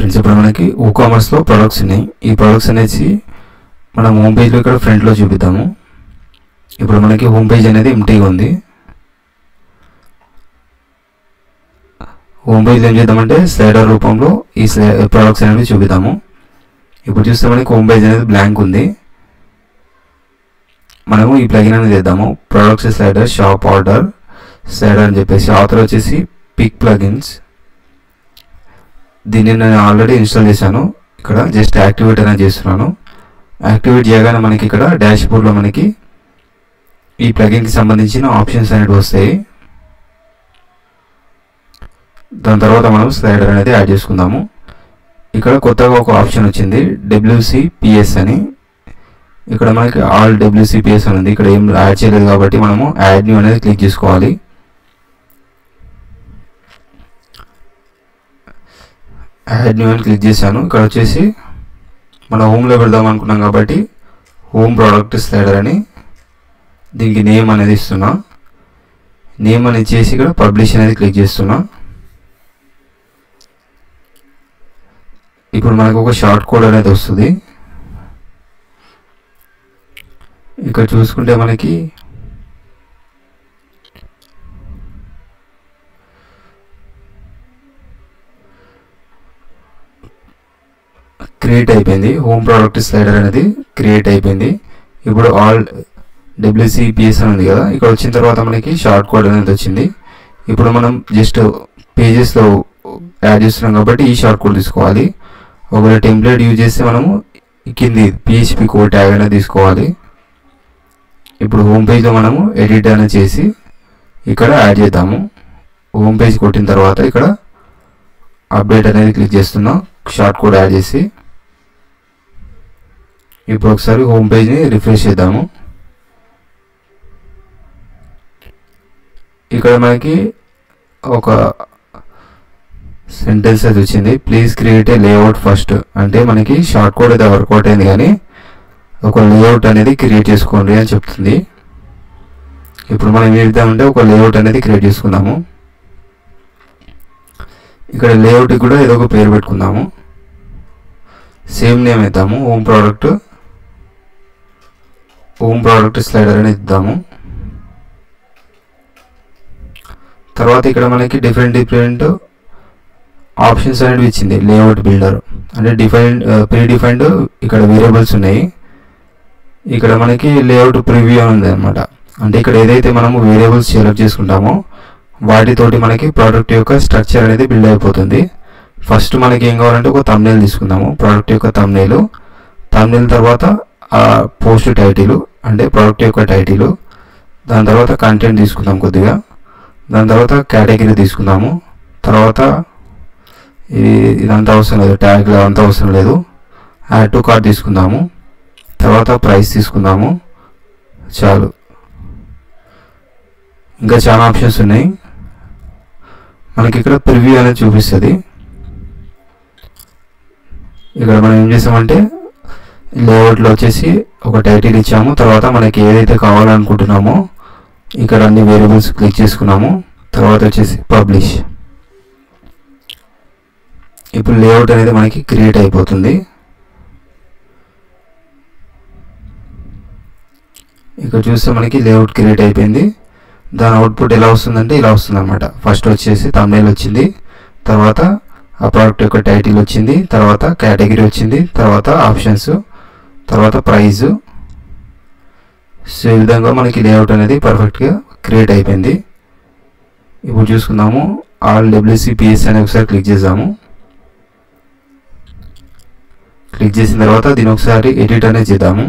friends ఇప్పుడు మనకి ఓ కామర్స్లో ప్రొడక్ట్స్ ఉన్నాయి ఈ ప్రొడక్ట్స్ అనేసి మనం హోమ్ పేజ్లో ఇక్కడ ఫ్రంట్లో చూపిద్దాము ఇప్పుడు మనకి హోమ్ పేజ్ అనేది ఎంటీగా ఉంది హోమ్ పేజ్ ఏం చేద్దామంటే స్లైడర్ రూపంలో ఈ స్లై ప్రొడక్ట్స్ అనేవి చూపిద్దాము ఇప్పుడు చూస్తే మనకి హోమ్ పేజ్ అనేది బ్లాంక్ ఉంది మనము ఈ ప్లగిన్ అనేది చేద్దాము products slider shop order slider అని చెప్పేసి ఆథర్ వచ్చేసి పిక్ ప్లగిన్స్ దీన్ని నేను ఆల్రెడీ ఇన్స్టాల్ చేశాను ఇక్కడ జస్ట్ యాక్టివేట్ అనేది చేస్తున్నాను యాక్టివేట్ చేయగానే మనకి ఇక్కడ డాష్ బోర్డ్లో మనకి ఈ ప్లగిన్కి సంబంధించిన ఆప్షన్స్ అనేవి వస్తాయి దాని తర్వాత మనం స్లైడర్ అనేది యాడ్ చేసుకుందాము ఇక్కడ కొత్తగా ఒక ఆప్షన్ వచ్చింది డబ్ల్యూసి పిఎస్ అని ఇక్కడ మనకి ఆల్ డబ్ల్యూసిపిఎస్ అని ఉంది ఇక్కడ ఏం యాడ్ చేయలేదు కాబట్టి మనము యాడ్ న్యూ అనేది క్లిక్ చేసుకోవాలి యాడ్ న్యూ అని క్లిక్ చేశాను ఇక్కడ వచ్చేసి మన హోమ్లో పెడదాం అనుకున్నాం కాబట్టి హోమ్ ప్రోడక్ట్ స్లైడర్ అని దీనికి నేమ్ అనేది ఇస్తున్నా నేమ్ అనేది చేసి ఇక్కడ పబ్లిష్ అనేది క్లిక్ చేస్తున్నా ఇప్పుడు మనకు ఒక షార్ట్ కోడ్ అనేది వస్తుంది ఇక్కడ చూసుకుంటే మనకి క్రియేట్ అయిపోయింది హోమ్ ప్రోడక్ట్ స్లైడర్ అనేది క్రియేట్ అయిపోయింది ఇప్పుడు ఆల్ డబ్ల్యూసిపిఎస్ అని ఉంది కదా ఇక్కడ వచ్చిన తర్వాత మనకి షార్ట్ కోడ్ అనేది వచ్చింది ఇప్పుడు మనం జస్ట్ పేజెస్లో యాడ్ చేస్తున్నాం కాబట్టి ఈ షార్ట్ కోడ్ తీసుకోవాలి ఒకవేళ టెంప్లెట్ యూజ్ చేస్తే మనము కింది పిహెచ్పి కోడ్ ట్యాగ్ అనేది తీసుకోవాలి ఇప్పుడు హోమ్ పేజ్లో మనము ఎడిట్ అనేది చేసి ఇక్కడ యాడ్ చేద్దాము హోమ్ పేజ్ కొట్టిన తర్వాత ఇక్కడ అప్డేట్ అనేది క్లిక్ చేస్తున్నాం షార్ట్ కోడ్ యాడ్ చేసి ఇప్పుడు ఒకసారి హోమ్ పేజ్ని రిఫ్రెష్ చేద్దాము ఇక్కడ మనకి ఒక సెంటెన్స్ అది వచ్చింది please create a layout first అంటే మనకి షార్ట్ కోడ్ అయితే వర్కౌట్ అయింది కానీ ఒక లేఅవుట్ అనేది క్రియేట్ చేసుకోండి అని చెప్తుంది ఇప్పుడు మనం ఏం చేద్దామంటే ఒక లేఅవుట్ అనేది క్రియేట్ చేసుకుందాము ఇక్కడ లేఅవుట్కి కూడా ఏదో ఒక పేరు పెట్టుకుందాము సేమ్ నేమ్ ఇద్దాము home product home product slider అని ఇద్దాము తర్వాత ఇక్కడ మనకి డిఫరెంట్ డిఫరెంట్ ఆప్షన్స్ అనేవి ఇచ్చింది లేఅవుట్ బిల్డర్ అంటే డిఫైన్డ్ ప్రీ డిఫైన్డ్ ఇక్కడ వేరియబుల్స్ ఉన్నాయి ఇక్కడ మనకి లేఅవుట్ ప్రివ్యూ అని ఉంది అనమాట అంటే ఇక్కడ ఏదైతే మనము వేరియబుల్స్ సెలెక్ట్ చేసుకుంటామో వాటితోటి మనకి ప్రోడక్ట్ యొక్క స్ట్రక్చర్ అనేది బిల్డ్ అయిపోతుంది ఫస్ట్ మనకి ఏం కావాలంటే ఒక తమ్నేల్ తీసుకుందాము ప్రోడక్ట్ యొక్క తమ్నేల్ తమ్నేల్ తర్వాత ఆ పోస్ట్ టైటిల్ అంటే ప్రోడక్ట్ యొక్క టైటిల్ దాని తర్వాత కంటెంట్ తీసుకుందాం కొద్దిగా దాని తర్వాత కేటగిరీ తీసుకుందాము తర్వాత ఇది ఇదంతా అవసరం లేదు ట్యాగ్ అంతా అవసరం లేదు యాడ్ టు కార్డ్ తీసుకుందాము తర్వాత ప్రైస్ తీసుకుందాము చాలు ఇంకా చాలా ఆప్షన్స్ ఉన్నాయి మనకి ఇక్కడ ప్రివ్యూ అనేది చూపిస్తుంది ఇక్కడ మనం ఏం చేసామంటే లేఅవుట్లో వచ్చేసి ఒక టైటిల్ ఇచ్చాము తర్వాత మనకి ఏదైతే కావాలనుకుంటున్నామో ఇక్కడ అన్ని వేరియబుల్స్ క్లిక్ చేసుకున్నాము తర్వాత వచ్చేసి పబ్లిష్ ఇప్పుడు లేఅవుట్ అనేది మనకి క్రియేట్ అయిపోతుంది ఇక్కడ చూస్తే మనకి లేఅవుట్ క్రియేట్ అయిపోయింది దాని అవుట్పుట్ ఎలా వస్తుందంటే ఇలా వస్తుంది అనమాట ఫస్ట్ వచ్చేసి తమ్నేల్ వచ్చింది తర్వాత ఆ ప్రోడక్ట్ యొక్క టైటిల్ వచ్చింది తర్వాత కేటగిరీ వచ్చింది తర్వాత ఆప్షన్స్ తర్వాత ప్రైజ్ సో ఈ విధంగా మనకి లేఅవుట్ అనేది పర్ఫెక్ట్గా క్రియేట్ అయిపోయింది ఇప్పుడు చూసుకుందాము ఆల్ డబ్ల్యూసిపిఎస్ అని ఒకసారి క్లిక్ చేద్దాము క్లిక్ చేసిన తర్వాత దీని ఒకసారి ఎడిట్ అనేది చేద్దాము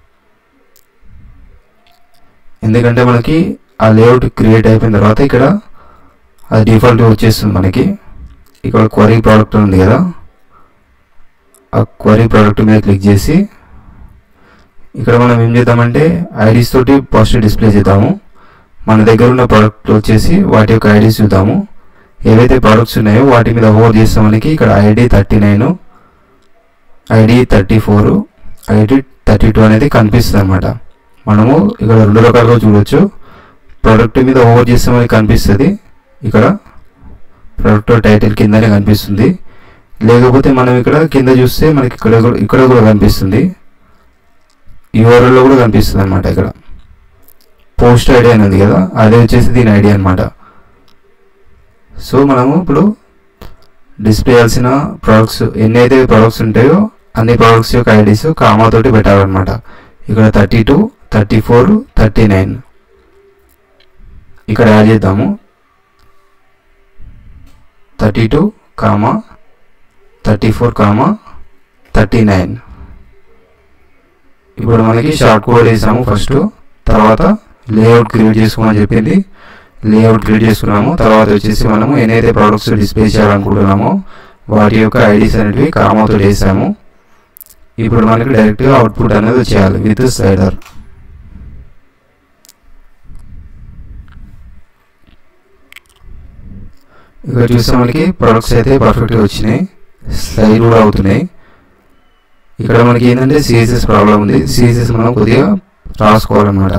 ఎందుకంటే మనకి ఆ లేఅవుట్ క్రియేట్ అయిపోయిన తర్వాత ఇక్కడ అది డిఫాల్ట్ వచ్చేస్తుంది మనకి ఇక్కడ క్వరీ ప్రోడక్ట్ ఉంది కదా ఆ క్వరీ ప్రోడక్ట్ మీద క్లిక్ చేసి ఇక్కడ మనం ఏం చేద్దామంటే ఐడీస్ తోటి ఫస్ట్ డిస్ప్లే చేద్దాము మన దగ్గర ఉన్న ప్రోడక్ట్ వచ్చేసి వాటి యొక్క ఐడీస్ చూద్దాము ఏవైతే ప్రోడక్ట్స్ ఉన్నాయో వాటి మీద హోల్డ్ చేస్తే మనకి ఇక్కడ ID thirty nine ID thirty four ID thirty two అనేది కనిపిస్తుంది అనమాట మనము ఇక్కడ రెండు రకాలుగా చూడొచ్చు ప్రోడక్ట్ మీద ఓవర్ చేస్తే మనకి కనిపిస్తుంది ఇక్కడ ప్రోడక్ట్ టైటిల్ కిందనే కనిపిస్తుంది లేకపోతే మనం ఇక్కడ కింద చూస్తే మనకి ఇక్కడ కూడా- ఇక్కడ కూడా కనిపిస్తుంది యూఆర్ఎల్లో కూడా కనిపిస్తుంది అనమాట ఇక్కడ పోస్ట్ ఐడి అని ఉంది కదా అదే వచ్చేసి దీని ఐడి అనమాట సో మనము ఇప్పుడు డిస్ప్లే చేయాల్సిన ప్రొడక్ట్స్ ఎన్ని అయితే ప్రొడక్ట్స్ ఉంటాయో అన్ని ప్రొడక్ట్స్ యొక్క ఐడీస్ కామాతోటి పెట్టాలన్నమాట ఇక్కడ thirty two thirty four thirty nine ఇక్కడ యాడ్ చేద్దాము thirty two comma thirty four comma thirty nine ఇప్పుడు మనకి షార్ట్ కోడ్ వేసాము ఫస్ట్ తర్వాత లేఅవుట్ క్రియేట్ చేసుకోమని చెప్పింది లేఅవుట్ క్రియేట్ చేసుకున్నాము తర్వాత వచ్చేసి మనము ఏదైతే ప్రోడక్ట్స్ డిస్ప్లే చేయాలనుకుంటున్నామో వాటి యొక్క ఐడీస్ అనేటివి కామాతో వేసాము ఇప్పుడు మనకి డైరెక్ట్గా అవుట్పుట్ అనేది వచ్చేయాలి విత్ స్లైడర్ ఇక్కడ చూస్తే మనకి ప్రొడక్ట్స్ అయితే పర్ఫెక్ట్గా వచ్చినాయి స్లైడ్ కూడా అవుతున్నాయి ఇక్కడ మనకి ఏంటంటే సిఎస్ఎస్ ప్రాబ్లం ఉంది సిఎస్ఎస్ మనం కొద్దిగా రాసుకోవాలన్నమాట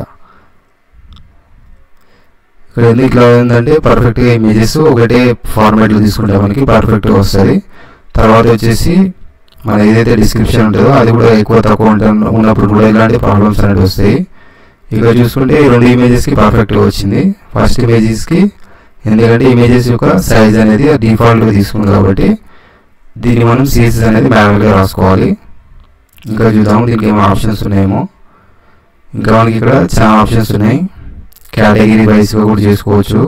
ఇక్కడ ఎందుకు ఇట్లా ఉందంటే పర్ఫెక్ట్గా ఇమేజెస్ ఒకటే ఫార్మాట్లో తీసుకుంటే మనకి పర్ఫెక్ట్గా వస్తుంది తర్వాత వచ్చేసి మన ఏదైతే డిస్క్రిప్షన్ ఉంటుందో అది కూడా ఎక్కువ తక్కువ ఉంట ఉన్నప్పుడు కూడా ఇలాంటి ప్రాబ్లమ్స్ అనేవి వస్తాయి ఇక్కడ చూసుకుంటే ఈ రెండు ఇమేజెస్కి పర్ఫెక్ట్గా వచ్చింది ఫస్ట్ ఇమేజెస్కి ఎందుకంటే ఇమేజెస్ యొక్క సైజ్ అనేది డిఫాల్ట్గా తీసుకుంది కాబట్టి దీన్ని మనం సిఎస్ఎస్ అనేది మాన్యువల్గా రాసుకోవాలి ఇంకా చూద్దాము దీనికి ఏమైనా ఆప్షన్స్ ఉన్నాయేమో ఇంకా మనకి ఇక్కడ చాలా ఆప్షన్స్ ఉన్నాయి కేటగిరీ వైజ్గా కూడా చేసుకోవచ్చు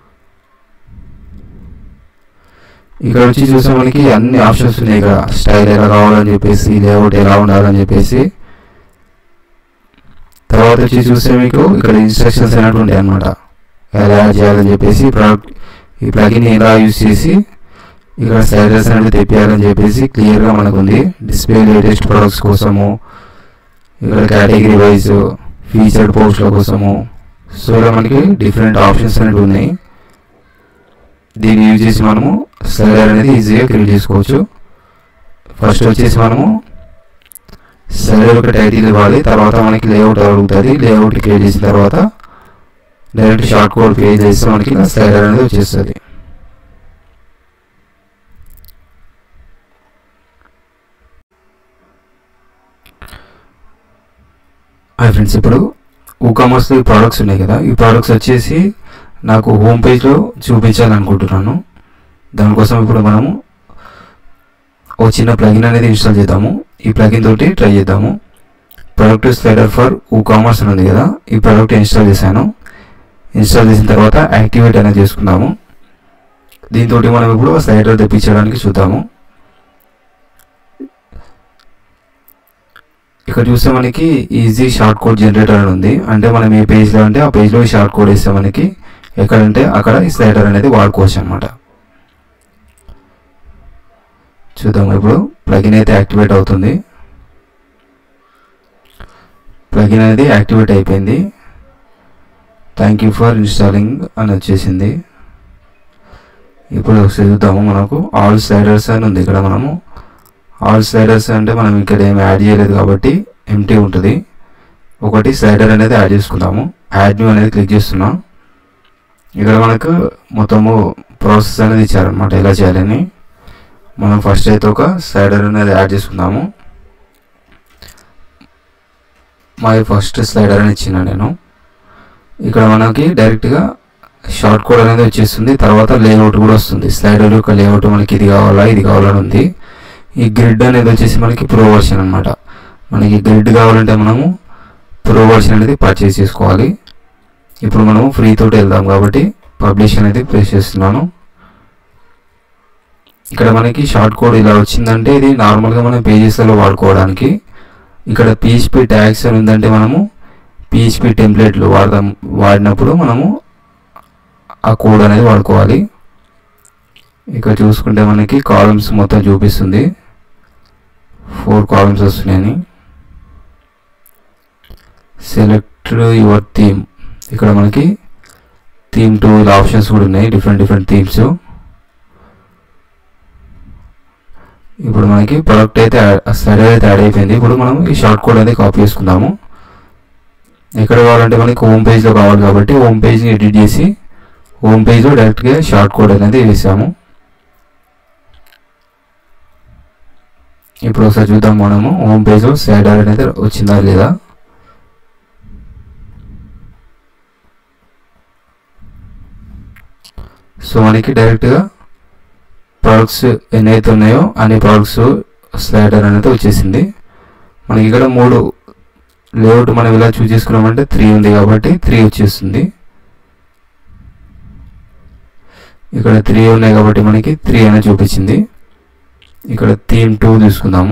ఇక్కడ వచ్చి చూస్తే మనకి అన్ని ఆప్షన్స్ ఉన్నాయి ఇక్కడ స్టైల్ ఎలా కావాలని చెప్పేసి లేఅవుట్ ఎలా ఉండాలని చెప్పేసి తర్వాత వచ్చి చూస్తే మీకు ఇక్కడ ఇన్స్ట్రక్షన్స్ అనేవి ఉంటాయి అనమాట ఎలా యాడ్ చేయాలని చెప్పేసి ప్రోడక్ట్ ఈ ప్లగిన్ ఎలా యూజ్ చేసి ఇక్కడ స్లైడర్స్ అనేది తెప్పియాలని చెప్పేసి క్లియర్గా మనకు ఉంది డిస్ప్లే లేటెస్ట్ ప్రొడక్ట్స్ కోసము ఇక్కడ కేటగిరీ వైజ్ ఫీచర్డ్ పోస్ట్ల కోసము సో ఇలా మనకి డిఫరెంట్ ఆప్షన్స్ అనేవి ఉన్నాయి దీన్ని యూజ్ చేసి మనము స్లైడర్ అనేది ఈజీగా క్రియేట్ చేసుకోవచ్చు ఫస్ట్ వచ్చేసి మనము స్లైడర్ యొక్క టైటిల్ ఇవ్వాలి తర్వాత మనకి లేఅవుట్ అడుగుతుంది లేఅవుట్ క్రియేట్ చేసిన తర్వాత డైరెక్ట్ షార్ట్ కోడ్ పే చేస్తే మనకి స్లైడర్ అనేది వచ్చేస్తుంది హాయ్ ఫ్రెండ్స్ ఇప్పుడు ఊకామర్స్లో ఈ ప్రోడక్ట్స్ ఉన్నాయి కదా ఈ ప్రోడక్ట్స్ వచ్చేసి నాకు హోమ్ పేజ్లో చూపించాలనుకుంటున్నాను దానికోసం ఇప్పుడు మనము ఓ చిన్న ప్లగిన్ అనేది ఇన్స్టాల్ చేద్దాము ఈ ప్లగిన్ తోటి ట్రై చేద్దాము ప్రొడక్ట్ స్లైడర్ ఫర్ కామర్స్ అని ఉంది కదా ఈ ప్రోడక్ట్ ఇన్స్టాల్ చేశాను ఇన్స్టాల్ చేసిన తర్వాత యాక్టివేట్ అనేది చేసుకుందాము దీంతో మనం ఇప్పుడు స్లైడర్ తెప్పించడానికి చూద్దాము ఇక్కడ చూస్తే మనకి ఈజీ షార్ట్ కోడ్ జనరేటర్ అని ఉంది అంటే మనం ఏ పేజ్లో అంటే ఆ పేజ్లో షార్ట్ కోడ్ వేస్తే మనకి ఎక్కడంటే అక్కడ ఈ స్లైడర్ అనేది వాడుకోవచ్చు అనమాట చూద్దాం ఇప్పుడు ప్లగిన్ అయితే యాక్టివేట్ అవుతుంది ప్లగిన్ అనేది యాక్టివేట్ అయిపోయింది థ్యాంక్ యూ ఫర్ ఇన్స్టాలింగ్ అని వచ్చేసింది ఇప్పుడు ఒకసారి చూద్దాము మనకు ఆల్ స్లైడర్స్ అని ఉంది ఇక్కడ మనము ఆల్ స్లైడర్స్ అంటే మనం ఇక్కడ ఏమి యాడ్ చేయలేదు కాబట్టి ఎంటీ ఉంటుంది ఒకటి స్లైడర్ అనేది యాడ్ చేసుకుందాము యాడ్ న్యూ అనేది క్లిక్ చేస్తున్నాం ఇక్కడ మనకు మొత్తము ప్రాసెస్ అనేది ఇచ్చారనమాట ఎలా చేయాలని మనం ఫస్ట్ అయితే ఒక స్లైడర్ అనేది యాడ్ చేసుకుందాము మై ఫస్ట్ స్లైడర్ అని ఇచ్చిన నేను ఇక్కడ మనకి డైరెక్ట్గా షార్ట్ కోడ్ అనేది వచ్చేస్తుంది తర్వాత లేఅవుట్ కూడా వస్తుంది స్లైడర్ యొక్క లేఅవుట్ మనకి ఇది కావాలా ఇది కావాలని ఉంది ఈ గ్రిడ్ అనేది వచ్చేసి మనకి ప్రో వర్షన్ అనమాట మనకి గ్రిడ్ కావాలంటే మనము ప్రో వర్షన్ అనేది పర్చేస్ చేసుకోవాలి ఇప్పుడు మనము ఫ్రీ తోటి వెళ్దాం కాబట్టి పబ్లిష్ అనేది ప్రెస్ చేస్తున్నాను ఇక్కడ మనకి షార్ట్ కోడ్ ఇలా వచ్చిందంటే ఇది నార్మల్గా మనం పేజెస్లలో వాడుకోవడానికి ఇక్కడ పిహెచ్పి ట్యాగ్స్ అని ఉందంటే మనము పిహెచ్పి టెంప్లెట్లు వాడదాం వాడినప్పుడు మనము ఆ కోడ్ అనేది వాడుకోవాలి ఇక్కడ చూసుకుంటే మనకి కాలమ్స్ మొత్తం చూపిస్తుంది ఫోర్ కాలమ్స్ వస్తున్నాయని సెలెక్ట్ యువర్ థీమ్ ఇక్కడ మనకి థీమ్ టూ ఇలా ఆప్షన్స్ కూడా ఉన్నాయి డిఫరెంట్ డిఫరెంట్ థీమ్స్ ఇప్పుడు మనకి ప్రొడక్ట్ అయితే స్లైడర్ అయితే యాడ్ అయిపోయింది ఇప్పుడు మనం ఈ షార్ట్ కోడ్ అనేది కాపీ చేసుకుందాము ఎక్కడ కావాలంటే మనకి హోమ్ పేజ్లో కావాలి కాబట్టి హోమ్ పేజ్ని ఎడిట్ చేసి హోమ్ పేజ్లో డైరెక్ట్గా షార్ట్ కోడ్ అనేది వేసాము ఇప్పుడు ఒకసారి చూద్దాం మనము హోమ్ పేజ్లో స్లైడర్ అనేది వచ్చిందా లేదా సో మనకి డైరెక్ట్గా ప్రోడక్ట్స్ ఎన్నైతే ఉన్నాయో అన్ని ప్రోడక్ట్స్ స్లైడర్ అనేది వచ్చేసింది మనకి ఇక్కడ మూడు లేఅవుట్ మనం ఇలా చూస్ చేసుకున్నామంటే త్రీ ఉంది కాబట్టి త్రీ వచ్చేస్తుంది ఇక్కడ త్రీ ఉన్నాయి కాబట్టి మనకి త్రీ అనేది చూపించింది ఇక్కడ థీమ్ టూ తీసుకుందాము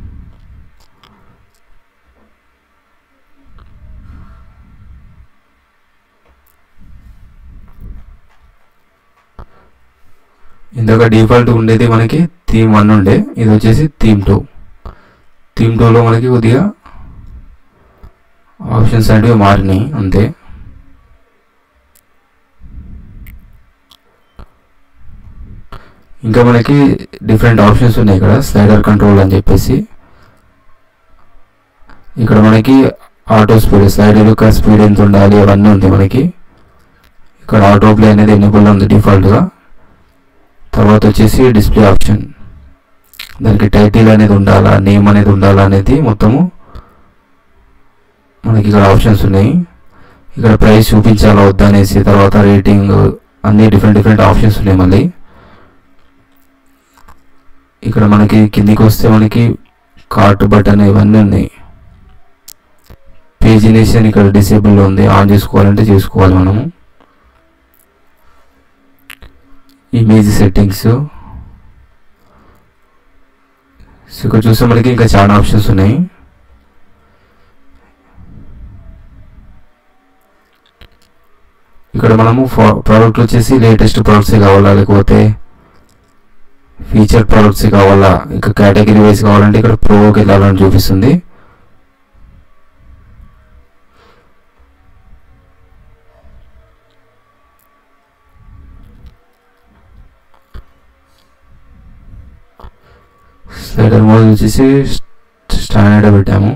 ఇందాక డిఫాల్ట్ ఉండేది మనకి థీమ్ వన్ ఉండే ఇది వచ్చేసి థీమ్ టూ థీమ్ టూలో మనకి కొద్దిగా ఆప్షన్స్ అనేవి మారినాయి అంతే ఇంకా మనకి డిఫరెంట్ ఆప్షన్స్ ఉన్నాయి ఇక్కడ స్లైడర్ కంట్రోల్ అని చెప్పేసి ఇక్కడ మనకి ఆటో స్పీడ్ స్లైడర్ యొక్క స్పీడ్ ఎంత ఉండాలి అవన్నీ ఉంది మనకి ఇక్కడ ఆటో ప్లే అనేది ఎనేబుల్ ఉంది డిఫాల్ట్గా తర్వాత వచ్చేసి డిస్ప్లే ఆప్షన్ దానికి టైటిల్ అనేది ఉండాలా నేమ్ అనేది ఉండాలా అనేది మొత్తము మనకి ఇక్కడ ఆప్షన్స్ ఉన్నాయి ఇక్కడ ప్రైస్ చూపించాలా వద్దా అనేసి తర్వాత రేటింగ్ అన్ని డిఫరెంట్ డిఫరెంట్ ఆప్షన్స్ ఉన్నాయి మళ్ళీ ఇక్కడ మనకి కిందికి వస్తే మనకి కార్ట్ బటన్ ఇవన్నీ ఉన్నాయి పేజినేషన్ ఇక్కడ డిసేబుల్ ఉంది ఆన్ చేసుకోవాలంటే చేసుకోవాలి మనము ఇమేజ్ సెట్టింగ్స్ సో ఇక్కడ చూస్తే మనకి ఇంకా చాలా ఆప్షన్స్ ఉన్నాయి ఇక్కడ మనము ప్రోడక్ట్ వచ్చేసి లేటెస్ట్ ప్రోడక్ట్స్ కావాలా లేకపోతే ఫీచర్ ప్రోడక్ట్స్ కావాలా ఇంకా కేటగిరీ వైజ్ కావాలంటే ఇక్కడ ప్రోకి వెళ్ళాలని చూపిస్తుంది స్లైడర్ మోడ్ వచ్చేసి స్టాండర్డ్ పెట్టాము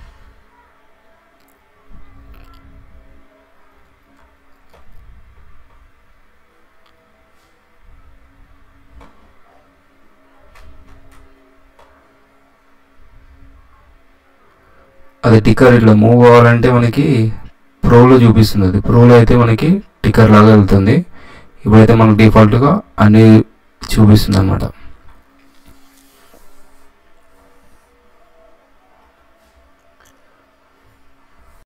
అది టిక్కర్ ఇట్లా మూవ్ అవ్వాలంటే మనకి ప్రోలో చూపిస్తుంది అది ప్రోలో అయితే మనకి టిక్కర్ లాగా వెళ్తుంది ఇప్పుడైతే మనకు డిఫాల్ట్గా అన్ని చూపిస్తుంది అనమాట